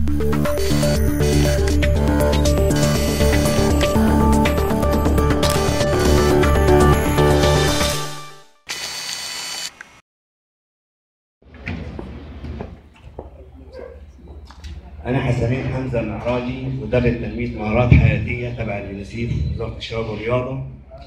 أنا حسنين حمزة المعراجي مدرب تنمية مهارات حياتية تبع اليونيسيف وزارة الشباب والرياضة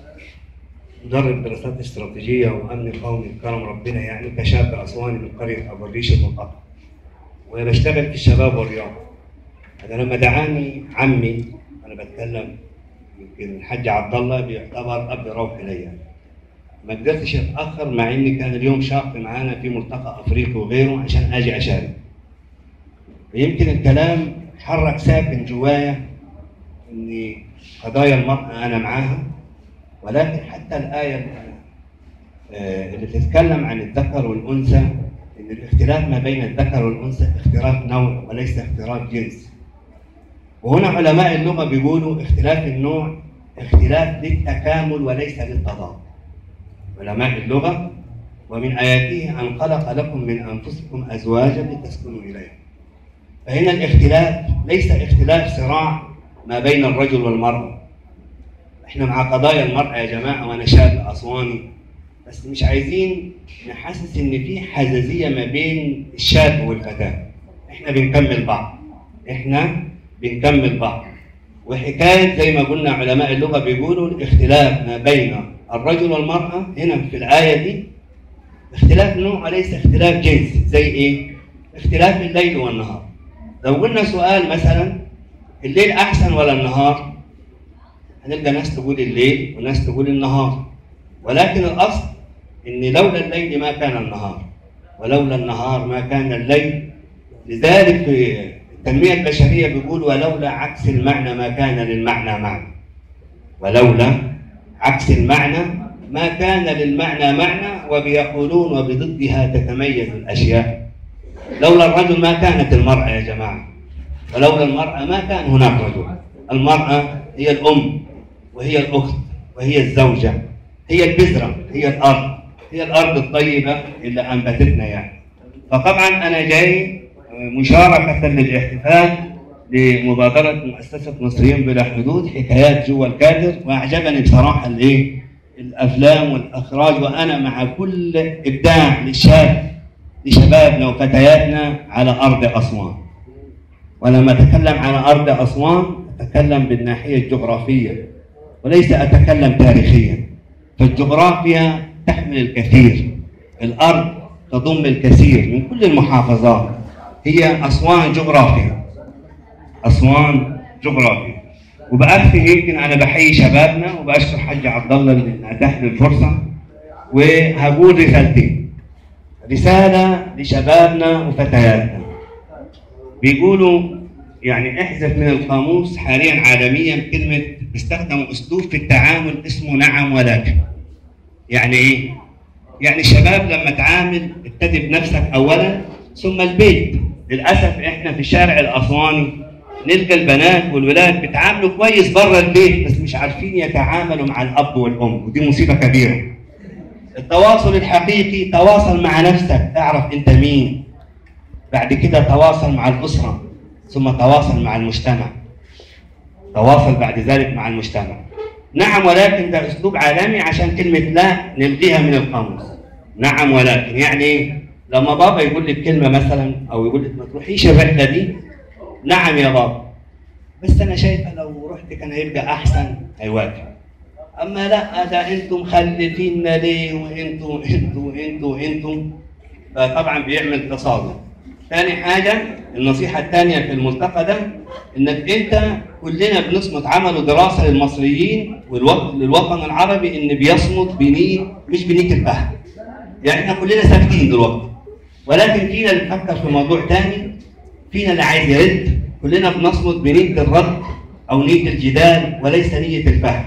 مدرب دراسات استراتيجية وأمن قومي بكرم ربنا يعني كشاب أسواني من قرية أبو الريش المقاطعة وبشتغل في الشباب والرياضة أنا لما دعاني عمي أنا بتكلم يمكن الحاج عبد الله بيعتبر أب روحي ليا ما قدرتش أتأخر مع إني كان اليوم شاق معانا في ملتقى أفريقي وغيره عشان أجي أشارك ويمكن الكلام حرك ساكن جوايا ان قضايا المرأة أنا معاها ولكن حتى الآية اللي- آه، اللي بتتكلم عن الذكر والأنثى إن الاختلاف ما بين الذكر والأنثى اختلاف نوع وليس اختلاف جنس. وهنا علماء اللغة بيقولوا اختلاف النوع اختلاف للتكامل وليس للتضاد. علماء اللغة ومن آياته أن خلق لكم من أنفسكم أزواجا لتسكنوا إليها. فهنا الاختلاف ليس اختلاف صراع ما بين الرجل والمرأة احنا مع قضايا المرأة يا جماعة وانا شاب اسواني بس مش عايزين نحسس ان في حزازية ما بين الشاب والفتاة احنا بنكمل بعض احنا بنكمل بعض وحكاية زي ما قلنا علماء اللغة بيقولوا الاختلاف ما بين الرجل والمرأة هنا في الآية دي اختلاف نوع وليس اختلاف جنس زي ايه؟ اختلاف الليل والنهار لو قلنا سؤال مثلا الليل احسن ولا النهار؟ هنلقى ناس تقول الليل وناس تقول النهار ولكن الاصل ان لولا الليل ما كان النهار ولولا النهار ما كان الليل لذلك في التنميه البشريه بيقول ولولا عكس المعنى ما كان للمعنى معنى ولولا عكس المعنى ما كان للمعنى معنى وبيقولون وبضدها تتميز الاشياء لولا الرجل ما كانت المرأة يا جماعة ولولا المرأة ما كان هناك رجل المرأة هي الأم وهي الأخت وهي الزوجة هي البذرة هي الأرض هي الأرض الطيبة اللي أنبتتنا يعني فطبعا أنا جاي مشاركة للاحتفال لمبادرة مؤسسة مصريين بلا حدود حكايات جوا الكادر وأعجبني بصراحة الإيه الأفلام والإخراج وأنا مع كل إبداع للشاب لشبابنا وفتياتنا على أرض أسوان ولما أتكلم عن أرض أسوان أتكلم بالناحية الجغرافية وليس أتكلم تاريخيا فالجغرافيا تحمل الكثير الأرض تضم الكثير من كل المحافظات هي أسوان جغرافيا أسوان جغرافيا وبأختم يمكن أنا بحيي شبابنا وبأشكر حاج عبد الله اللي أتاح لي الفرصة وهقول رسالتين رسالة لشبابنا وفتياتنا بيقولوا يعني احذف من القاموس حاليا عالميا كلمة بيستخدموا أسلوب في التعامل اسمه نعم ولكن يعني إيه؟ يعني الشباب لما تعامل ابتدي بنفسك أولا ثم البيت للأسف إحنا في الشارع الأسواني نلقى البنات والولاد بيتعاملوا كويس بره البيت بس مش عارفين يتعاملوا مع الأب والأم ودي مصيبة كبيرة التواصل الحقيقي تواصل مع نفسك اعرف انت مين بعد كده تواصل مع الأسرة ثم تواصل مع المجتمع تواصل بعد ذلك مع المجتمع نعم ولكن ده أسلوب عالمي عشان كلمة لا نلغيها من القاموس نعم ولكن يعني إيه؟ لما بابا يقول لك كلمة مثلا أو يقول لك ما تروحيش الرحلة دي نعم يا بابا بس أنا شايفة لو رحت كان هيبقى أحسن هيوافق اما لا ده انتم مخلفيننا ليه وانتم انتم وانتم وانتم فطبعا بيعمل تصادم ثاني حاجه النصيحه الثانيه في الملتقى ده انك انت كلنا بنصمت عملوا دراسه للمصريين والوطن للوطن العربي ان بيصمت بنيه مش بنيه الفهم يعني احنا كلنا ساكتين دلوقتي ولكن فينا اللي بيفكر في موضوع ثاني فينا اللي عايز يرد كلنا بنصمت بنيه الرد او نيه الجدال وليس نيه الفهم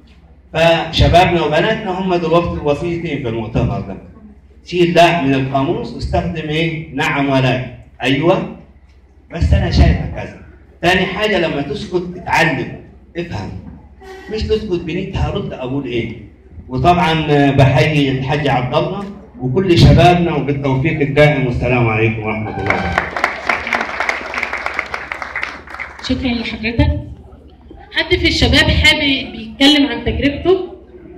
فشبابنا وبناتنا هم دلوقتي الوسيطين في المؤتمر ده شيل لا من القاموس واستخدم ايه نعم ولا ايوه بس انا شايفه كذا ثاني حاجه لما تسكت اتعلم افهم مش تسكت بنيت هرد اقول ايه وطبعا بحيي الحاج عبد الله وكل شبابنا وبالتوفيق الدائم والسلام عليكم ورحمه الله وبركاته شكرا لحضرتك حد في الشباب حابب يتكلم عن تجربته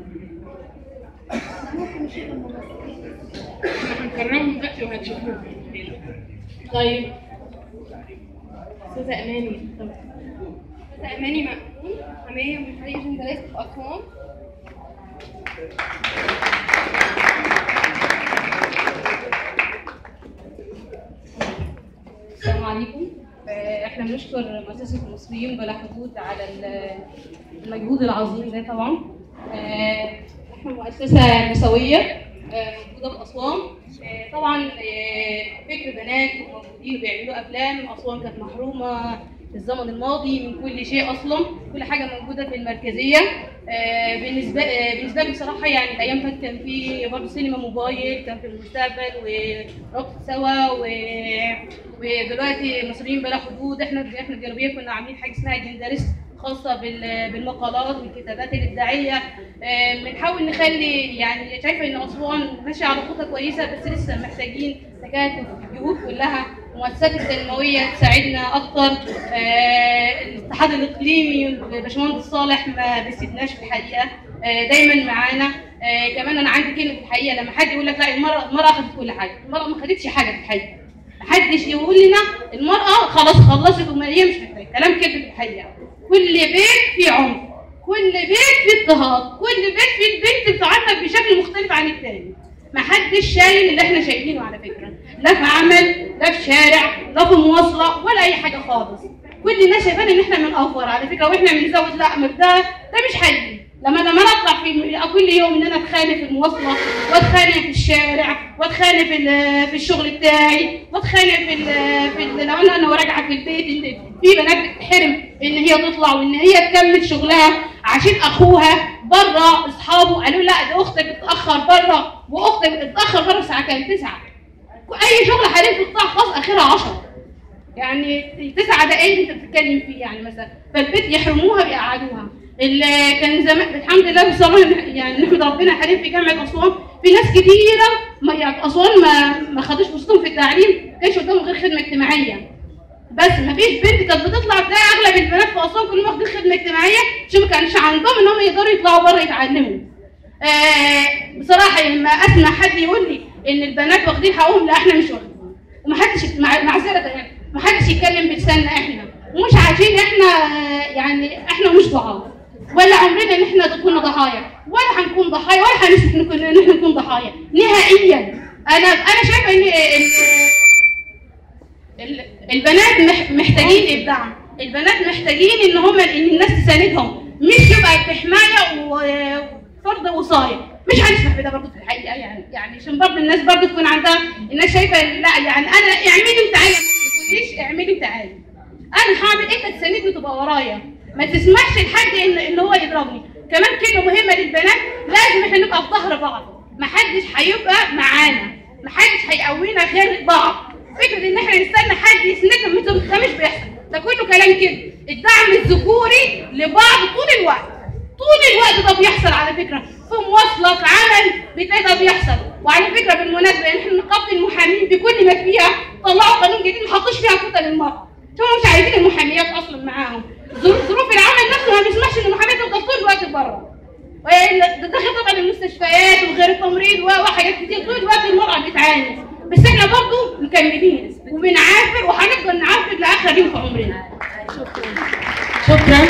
هنكرمهم دلوقتي وهتشوفوهم طيب استاذه اماني اتفضلي. أستاذة أماني مأمون حماية من فريق جندلات أسوان السلام عليكم آه، احنا بنشكر مؤسسة المصريين بلا حدود على ال- المجهود العظيم ده طبعا آه، احنا مؤسسة نسوية آه، موجودة في أسوان آه، طبعا آه، فكر بنات موجودين بيعملوا أفلام أسوان كانت محرومة في الزمن الماضي من كل شيء أصلا كل حاجة موجودة في المركزية آه، بالنسبة آه، بالنسبة لي بصراحة يعني الأيام فاتت كان في برضه سينما موبايل كان في المستقبل وربط سوا و... ودلوقتي مصريين بلا حدود احنا احنا الجنوبية كنا عاملين حاجة اسمها جندرست خاصة بال- بالمقالات والكتابات الإبداعية آه، بنحاول نخلي يعني شايفة إن أسوان ماشية على خطة كويسة بس لسه محتاجين تكاتف الجهود كلها المؤسسات التنموية تساعدنا أكتر آه، الاتحاد الإقليمي باشمهندس صالح ما بيسيبناش في الحقيقة آه، دايما معانا آه، كمان أنا عندي كلمة في الحقيقة لما حد يقول لك لا المرأة المرأة أخذت كل حاجة المرأة ما خدتش حاجة في الحقيقة محدش يقول لنا المرأة خلاص خلصت وما هي مش محتاجة كلام كده في الحقيقة كل بيت فيه عنف كل بيت فيه اضطهاد كل بيت فيه البنت بتعامل بشكل مختلف عن التاني محدش شايل اللي احنا شايلينه على فكرة لا في عمل لا في شارع لا في مواصلة ولا أي حاجة خالص كل الناس شايفين ان احنا بنأفور على فكرة واحنا بنزود لا ما ده ده مش حقيقي لما لما انا اطلع في كل يوم ان انا اتخانق في المواصله واتخانق في الشارع واتخانق في ال- في الشغل بتاعي واتخانق في ال في ال لو انا انا راجعه في البيت ان في بنات بتتحرم ان هي تطلع وان هي تكمل شغلها عشان اخوها بره اصحابه قالوا لا ده اختك بتتاخر بره واختك بتتاخر بره الساعه كام 9 اي شغل حاليا في القطاع الخاص اخرها 10 يعني تسع دقايق انت بتتكلم فيه يعني مثلا فالبيت يحرموها بيقعدوها اللي كان زمان الحمد لله بصراحه يعني نحمد ربنا حاليا في جامعه اسوان في ناس كتيره ما يعني اسوان ما ما خدوش فرصتهم في التعليم ما كانش قدامهم غير خدمه اجتماعيه بس ما فيش بنت كانت بتطلع تلاقي اغلب البنات في اسوان كلهم واخدين خدمه اجتماعيه عشان ما كانش عندهم ان هم يقدروا يطلعوا بره يتعلموا آه بصراحه لما اسمع حد يقول لي ان البنات واخدين حقهم لا احنا مش واخدين ومحدش مع- معذره يعني محدش يتكلم بلساننا احنا ومش عايزين احنا آه، يعني احنا مش ضحايا ولا عمرنا ان احنا نكون ضحايا ولا هنكون ضحايا ولا هنسمح نكون ان احنا نكون ضحايا نهائيا انا انا شايفه ان ال- ال- البنات مح- محتاجين الدعم البنات محتاجين ان هم ان الناس تساندهم مش يبقى في حمايه وفرض وصايه مش هنسمح بده برضه في الحقيقه يعني يعني عشان برضه الناس برضه تكون عندها الناس شايفه لا يعني انا اعملي انت عالي ما تقوليش اعملي انت عالي انا هعمل انت تساندني وتبقى ورايا ما تسمحش لحد ان ان هو يضربني كمان كلمه مهمه للبنات لازم احنا نبقى في ظهر بعض محدش هيبقى معانا محدش هيقوينا غير بعض فكره ان احنا نستنى حد يسندنا ده ده مش بيحصل ده كله كلام كده الدعم الذكوري لبعض طول الوقت طول الوقت ده بيحصل على فكره في مواصله في عمل بتلاقي ده بيحصل وعلى فكره بالمناسبه يعني احنا نقابه المحامين بكل ما فيها طلعوا قانون جديد ما حطوش فيها كتل للمراه هم مش عايزين المحاميات اصلا معاهم ظروف ظروف العمل نفسه ما بيسمحش ان المحاميات تفضل طول الوقت بره وإلا- ده ده غير طبعا المستشفيات وغير التمريض و- وحاجات كتير طول الوقت المرأة بتعاني بس احنا برضه مكملين وبنعافر وهنفضل نعافر لاخر يوم في عمرنا شكرا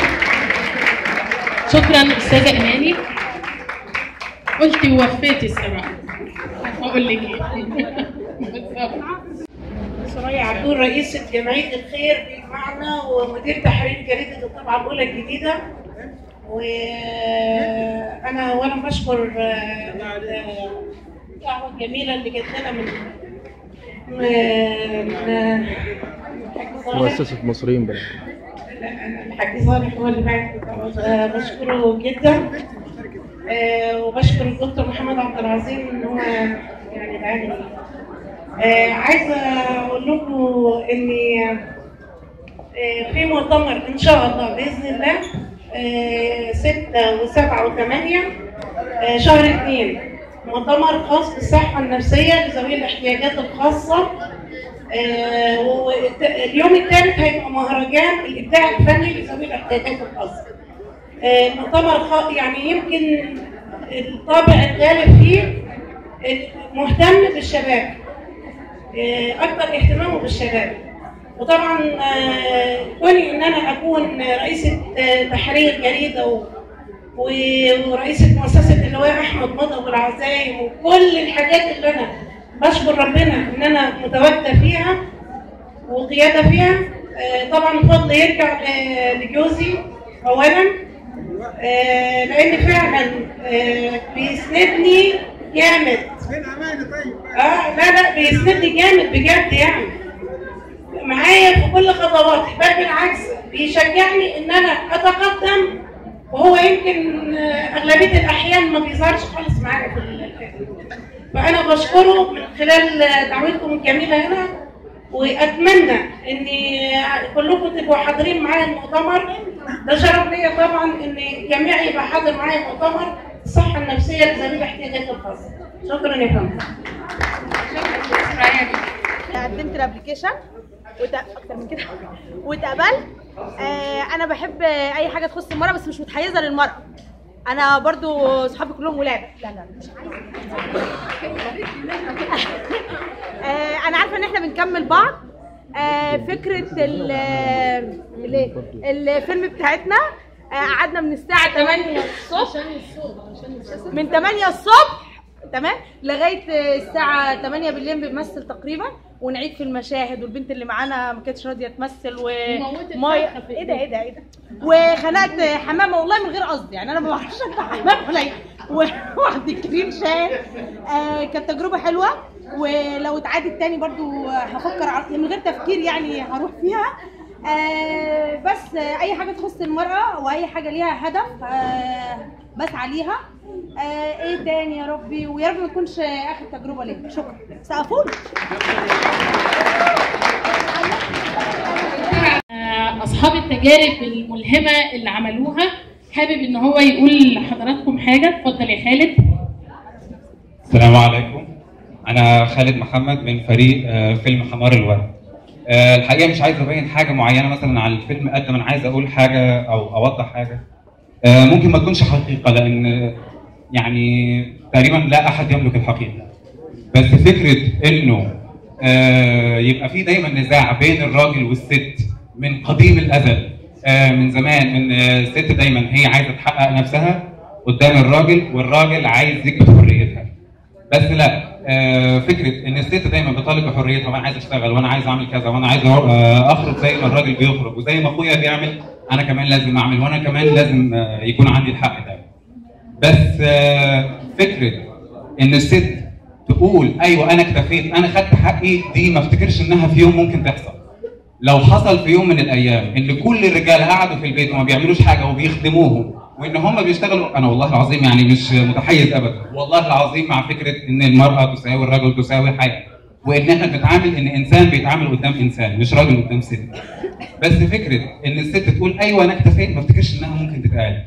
شكرا استاذه اماني قلتي ووفيتي الصراحه هقول لك ايه بالظبط سرايا عبدول رئيسة جمعية الخير بيجمعنا ومدير تحرير جريدة الطبعة الأولى الجديدة وأنا أولا بشكر آه، الدعوة الجميلة اللي جت لنا من من الحاج صالح. مؤسسة مصريين بلد الحاج صالح هو اللي بعت الدعوة. آه، بشكره جدا آه، وبشكر الدكتور محمد عبد العظيم ان هو يعني دعاني آه، عايزه اقول لكم ان آه، في مؤتمر ان شاء الله باذن الله آه، ستة وسبعة وثمانية آه، شهر اثنين مؤتمر خاص بالصحة النفسية لذوي الاحتياجات الخاصة آه، والت- اليوم الثالث هيبقى مهرجان الابداع الفني لذوي الاحتياجات الخاصه آه، مؤتمر خا- يعني يمكن الطابع الغالب فيه مهتم بالشباب آه، اكثر اهتمامه بالشباب وطبعا آه، كوني ان انا اكون رئيسه آه، تحرير جريده و- و- ورئيسه مؤسسه اللواء احمد مضى والعزايم وكل الحاجات اللي انا بشكر ربنا ان انا متواجده فيها وقياده فيها آه، طبعا الفضل يرجع ل- لجوزي اولا آه، لان فعلا آه، بيسندني جامد اه لا لا بيسندني جامد بجد يعني معايا في كل خطواتي بل بالعكس بيشجعني ان انا اتقدم وهو يمكن آه، اغلبيه الاحيان ما بيظهرش خالص معايا في الفيلم فانا بشكره من خلال دعوتكم الجميله هنا واتمنى ان كلكم تبقوا حاضرين معايا المؤتمر ده شرف ليا طبعا ان جميع يبقى حاضر معايا المؤتمر الصحه النفسيه لذوي الاحتياجات الخاصه شكرا يا فندم قدمت الابلكيشن وت... اكتر من كده واتقبلت آه انا بحب اي حاجه تخص المراه بس مش متحيزه للمراه انا برضو صحابي كلهم ولاد لا لا مش عايزه آه انا عارفه ان احنا بنكمل بعض آه فكره ال ال- الفيلم بتاعتنا آه، قعدنا من الساعه 8 الصبح من 8 الصبح تمام لغايه الساعه 8 بالليل بنمثل تقريبا ونعيد في المشاهد والبنت اللي معانا ما كانتش راضيه تمثل و وموتت ماي- فرخة في ايه ده ايه ده ايه ده وخنقت حمامه والله من غير قصد يعني انا ما بعرفش انت حمام ولا ايه وواحد كريم شاي آه كانت تجربه حلوه ولو اتعادت تاني برضو هفكر ع- من غير تفكير يعني هروح فيها آه بس آه اي حاجه تخص المراه واي حاجه ليها هدف آه بسعى ليها آه ايه تاني يا ربي ويا رب ما تكونش اخر تجربه ليا شكرا سقفوني آه، اصحاب التجارب الملهمه اللي عملوها حابب ان هو يقول لحضراتكم حاجه اتفضل يا خالد السلام عليكم انا خالد محمد من فريق آه، فيلم حمار الورد آه، الحقيقه مش عايز ابين حاجه معينه مثلا على الفيلم قد ما انا عايز اقول حاجه او اوضح حاجه آه، ممكن ما تكونش حقيقه لان آه، يعني تقريبا لا احد يملك الحقيقه بس فكره انه آه، يبقى في دايما نزاع بين الراجل والست من قديم الازل آه، من زمان من آه، الست دايما هي عايزه تحقق نفسها قدام الراجل والراجل عايز يكبت حريتها بس لا آه، فكره ان الست دايما بتطالب بحريتها وانا عايز اشتغل وانا عايز اعمل كذا وانا عايز آه، اخرج زي ما الراجل بيخرج وزي ما اخويا بيعمل انا كمان لازم اعمل وانا كمان لازم آه، يكون عندي الحق ده بس آه، فكره ان الست تقول ايوه انا اكتفيت انا خدت حقي دي ما افتكرش انها في يوم ممكن تحصل لو حصل في يوم من الايام ان كل الرجاله قعدوا في البيت وما بيعملوش حاجه وبيخدموهم وان هم بيشتغلوا انا والله العظيم يعني مش متحيز ابدا والله العظيم مع فكره ان المراه تساوي الرجل تساوي حياه وان احنا بنتعامل ان انسان بيتعامل قدام انسان مش راجل قدام ست بس فكره ان الست تقول ايوه انا اكتفيت ما افتكرش انها ممكن تتقال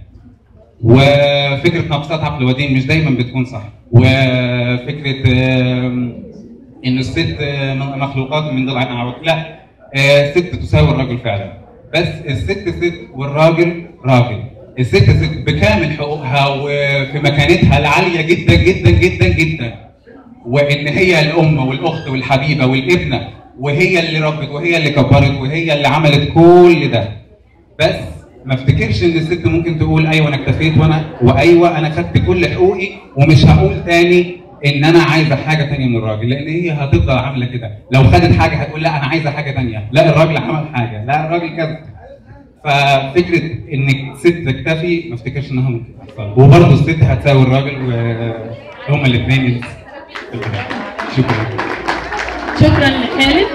وفكره نقصات عقل ودين مش دايما بتكون صح وفكره آم، ان الست آه، مخلوقات من ضلع اعوج لا آه، الست تساوي الرجل فعلا بس الست ست والراجل راجل الست ست بكامل حقوقها وفي مكانتها العاليه جدا جدا جدا جدا وان هي الام والاخت والحبيبه والابنه وهي اللي ربت وهي اللي كبرت وهي اللي عملت كل ده بس ما افتكرش ان الست ممكن تقول ايوه انا اكتفيت وانا وايوه انا خدت كل حقوقي ومش هقول تاني ان انا عايزه حاجه تانية من الراجل لان هي هتفضل عامله كده لو خدت حاجه هتقول لا انا عايزه حاجه تانية لا الراجل عمل حاجه لا الراجل كذا ففكره انك ست تكتفي ما افتكرش انها ممكن تحصل وبرضه الست هتساوي الراجل وهما الاثنين شكرا شكرا لخالد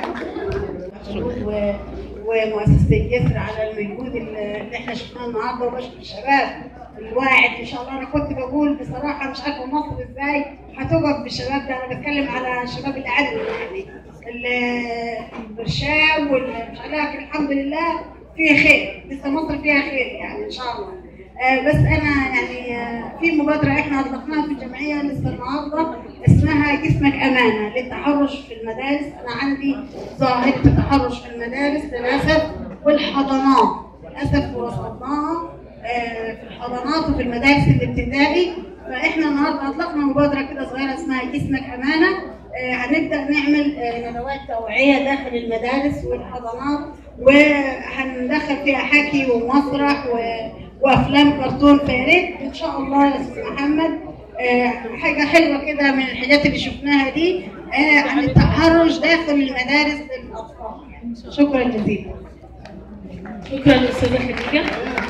و- ومؤسسه الجسر على المجهود اللي اللي احنا شفناه النهارده وبشكر الشباب الواعد ان شاء الله انا كنت بقول بصراحه مش عارفه مصر ازاي هتقف بالشباب ده انا بتكلم على الشباب العدل يعني ال- البرشام والمش عارف لكن الحمد لله فيها خير لسه مصر فيها خير يعني ان شاء الله آه، بس انا يعني آه، في مبادره احنا اطلقناها في الجمعيه لسه النهارده اسمها جسمك امانه للتحرش في المدارس انا عندي ظاهره التحرش في المدارس للاسف والحضانات للاسف وصلناها آه، في الحضانات وفي المدارس الابتدائي فاحنا النهارده اطلقنا مبادره كده صغيره اسمها جسمك امانه آه، هنبدا نعمل آه، ندوات توعيه داخل المدارس والحضانات وهندخل فيها حكي ومسرح و- وافلام كرتون فيا ريت ان شاء الله يا استاذ محمد آه، حاجه حلوه كده من الحاجات اللي شفناها دي آه، عن التحرش داخل المدارس للاطفال شكرا جزيلا شكرا استاذه خديجه